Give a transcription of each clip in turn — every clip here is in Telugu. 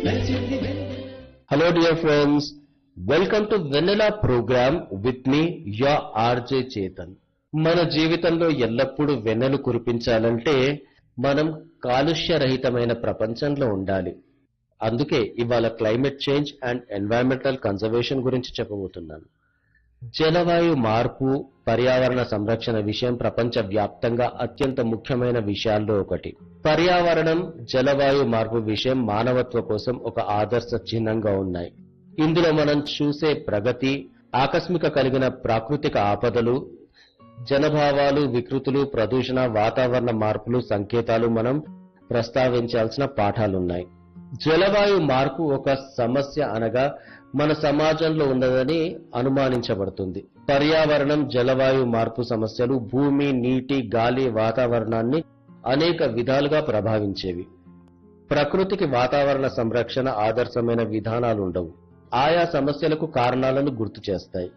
Hello dear friends, welcome to Vanilla program with me, your RJ Chetan. మన జీవితంలో ఎల్లప్పుడూ వెన్నెలు కురిపించాలంటే మనం కాలుష్య రహితమైన ప్రపంచంలో ఉండాలి అందుకే ఇవాళ climate change and environmental conservation గురించి చెప్పబోతున్నాను జలవాయు మార్పు పర్యావరణ సంరక్షణ విషయం ప్రపంచ వ్యాప్తంగా అత్యంత ముఖ్యమైన విషయాల్లో ఒకటి పర్యావరణం జలవాయు మార్పు విషయం మానవత్వ కోసం ఒక ఆదర్శ చిహ్నంగా ఉన్నాయి ఇందులో మనం చూసే ప్రగతి ఆకస్మిక కలిగిన ప్రాకృతిక ఆపదలు జనభావాలు వికృతులు ప్రదూషణ వాతావరణ మార్పులు సంకేతాలు మనం ప్రస్తావించాల్సిన పాఠాలున్నాయి జలవాయు మార్పు ఒక సమస్య అనగా మన సమాజంలో ఉన్నదని అనుమానించబడుతుంది పర్యావరణం జలవాయు మార్పు సమస్యలు భూమి నీటి గాలి వాతావరణాన్ని అనేక విధాలుగా ప్రభావించేవి ప్రకృతికి వాతావరణ సంరక్షణ ఆదర్శమైన విధానాలు ఉండవు ఆయా సమస్యలకు కారణాలను గుర్తు చేస్తాయి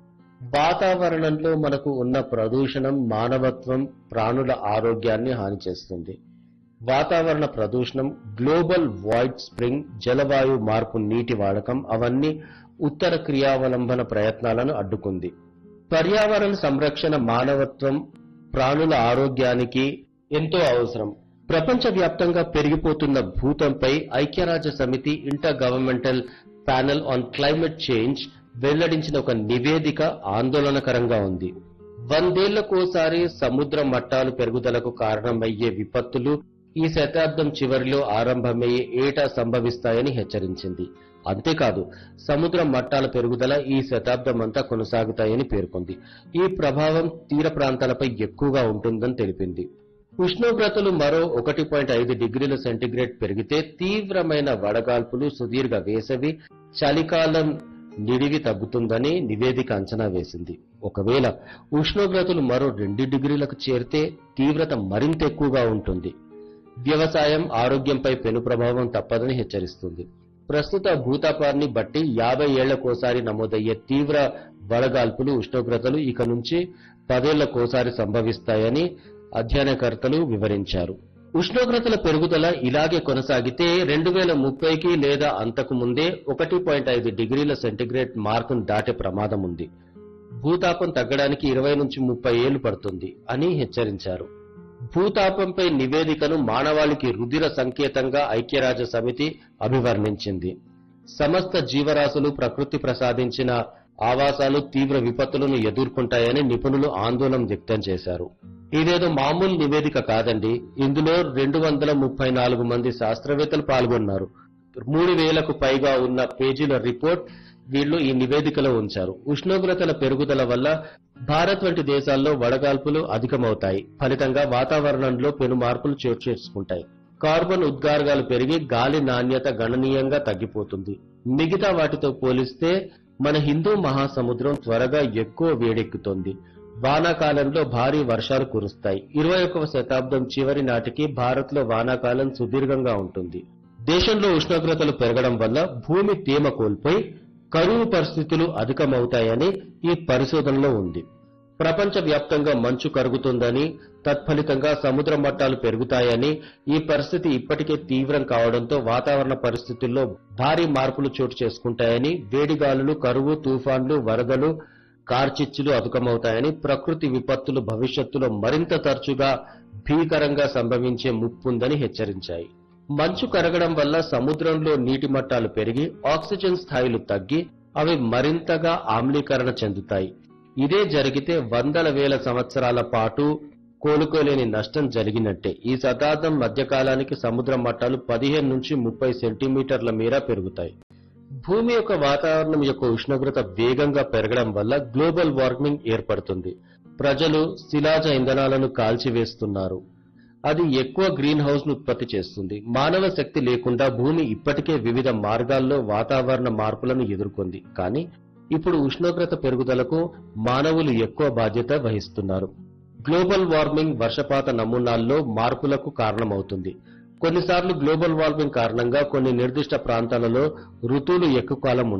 వాతావరణంలో మనకు ఉన్న ప్రదూషణం మానవత్వం ప్రాణుల ఆరోగ్యాన్ని హాని చేస్తుంది వాతావరణ ప్రదూషణం గ్లోబల్ వాయిడ్ స్ప్రింగ్ జలవాయు మార్పు నీటి వాడకం అవన్నీ ఉత్తర క్రియావలంబన ప్రయత్నాలను అడ్డుకుంది పర్యావరణ సంరక్షణ మానవత్వం ప్రాణుల ఆరోగ్యానికి ఎంతో అవసరం ప్రపంచవ్యాప్తంగా పెరిగిపోతున్న భూతంపై ఐక్యరాజ్య సమితి intergovernmental panel on climate change వెల్లడించిన ఒక నివేదిక ఆందోళనకరంగా ఉంది వందేళ్లకోసారి సముద్ర మట్టాలు పెరుగుదలకు కారణమయ్యే విపత్తులు ఈ శతాబ్దం చివరిలో ఆరంభమయ్యే ఏటా సంభవిస్తాయని హెచ్చరించింది అంతేకాదు సముద్ర మట్టాల పెరుగుదల ఈ శతాబ్దం అంతా కొనసాగుతాయని పేర్కొంది ఈ ప్రభావం తీర ప్రాంతాలపై ఎక్కువగా ఉంటుందని తెలిపింది ఉష్ణోగ్రతలు మరో ఒకటి పాయింట్ ఐదు డిగ్రీల సెంటీగ్రేడ్ పెరిగితే తీవ్రమైన వడగాల్పులు సుదీర్ఘ వేసవి చలికాలం నిడివి తగ్గుతుందని నివేదిక అంచనా వేసింది ఒకవేళ ఉష్ణోగ్రతలు మరో రెండు డిగ్రీలకు చేరితే తీవ్రత మరింత ఎక్కువగా ఉంటుంది వ్యవసాయం ఆరోగ్యంపై పెను ప్రభావం తప్పదని హెచ్చరిస్తుంది ప్రస్తుత భూతాపాన్ని బట్టి యాభై ఏళ్లకోసారి నమోదయ్యే తీవ్ర వడగాల్పులు ఉష్ణోగ్రతలు ఇక నుంచి పదేళ్లకోసారి సంభవిస్తాయని అధ్యయనకర్తలు వివరించారు ఉష్ణోగ్రతల పెరుగుదల ఇలాగే కొనసాగితే రెండు వేల ముప్పైకి లేదా అంతకు ముందే ఒకటి పాయింట్ ఐదు డిగ్రీల సెంటీగ్రేడ్ మార్కును దాటే ప్రమాదం ఉంది భూతాపం తగ్గడానికి ఇరవై నుంచి ముప్పై ఏళ్లు పడుతుంది అని హెచ్చరించారు భూతాపంపై నివేదికను మానవాళికి రుధిర సంకేతంగా ఐక్యరాజ్య సమితి అభివర్ణించింది సమస్త జీవరాశులు ప్రకృతి ప్రసాదించిన ఆవాసాలు తీవ్ర విపత్తులను ఎదుర్కొంటాయని నిపుణులు ఆందోళన వ్యక్తం చేశారు ఇదేదో మామూలు నివేదిక కాదండి ఇందులో రెండు వందల ముప్పై నాలుగు మంది శాస్త్రవేత్తలు పాల్గొన్నారు మూడు వేలకు పైగా ఉన్న పేజీల రిపోర్ట్ వీళ్ళు ఈ నివేదికలో ఉంచారు ఉష్ణోగ్రతల పెరుగుదల వల్ల భారత్ వంటి దేశాల్లో వడగాల్పులు అధికమవుతాయి ఫలితంగా వాతావరణంలో పెను మార్పులు చోటు చేసుకుంటాయి కార్బన్ ఉద్గారాలు పెరిగి గాలి నాణ్యత గణనీయంగా తగ్గిపోతుంది మిగతా వాటితో పోలిస్తే మన హిందూ మహాసముద్రం త్వరగా ఎక్కువ వేడెక్కుతోంది వానాకాలంలో భారీ వర్షాలు కురుస్తాయి ఇరవై ఒకవ శతాబ్దం చివరి నాటికి భారత్ లో వానాకాలం సుదీర్ఘంగా ఉంటుంది దేశంలో ఉష్ణోగ్రతలు పెరగడం వల్ల భూమి తేమ కోల్పోయి కరువు పరిస్థితులు అధికమవుతాయని ఈ పరిశోధనలో ఉంది ప్రపంచ వ్యాప్తంగా మంచు కరుగుతుందని తత్ఫలితంగా సముద్ర మట్టాలు పెరుగుతాయని ఈ పరిస్థితి ఇప్పటికే తీవ్రం కావడంతో వాతావరణ పరిస్థితుల్లో భారీ మార్పులు చోటు చేసుకుంటాయని వేడిగాలులు కరువు తుఫాన్లు వరదలు కార్చిచ్చులు అధికమవుతాయని ప్రకృతి విపత్తులు భవిష్యత్తులో మరింత తరచుగా భీకరంగా సంభవించే ముప్పుందని హెచ్చరించాయి మంచు కరగడం వల్ల సముద్రంలో నీటి మట్టాలు పెరిగి ఆక్సిజన్ స్థాయిలు తగ్గి అవి మరింతగా ఆమ్లీకరణ చెందుతాయి ఇదే జరిగితే వందల వేల సంవత్సరాల పాటు కోలుకోలేని నష్టం జరిగినట్టే ఈ శతాబ్దం మధ్యకాలానికి సముద్ర మట్టాలు పదిహేను నుంచి ముప్పై సెంటీమీటర్ల మేర పెరుగుతాయి భూమి యొక్క వాతావరణం యొక్క ఉష్ణోగ్రత వేగంగా పెరగడం వల్ల గ్లోబల్ వార్మింగ్ ఏర్పడుతుంది ప్రజలు శిలాజ ఇంధనాలను కాల్చివేస్తున్నారు అది ఎక్కువ గ్రీన్ హౌస్ ను ఉత్పత్తి చేస్తుంది మానవ శక్తి లేకుండా భూమి ఇప్పటికే వివిధ మార్గాల్లో వాతావరణ మార్పులను ఎదుర్కొంది కానీ ఇప్పుడు ఉష్ణోగ్రత పెరుగుదలకు మానవులు ఎక్కువ బాధ్యత వహిస్తున్నారు గ్లోబల్ వార్మింగ్ వర్షపాత నమూనాల్లో మార్పులకు కారణమవుతుంది కొన్నిసార్లు గ్లోబల్ వార్మింగ్ కారణంగా కొన్ని నిర్దిష్ట ప్రాంతాలలో ఋతువులు ఎక్కువ కాలం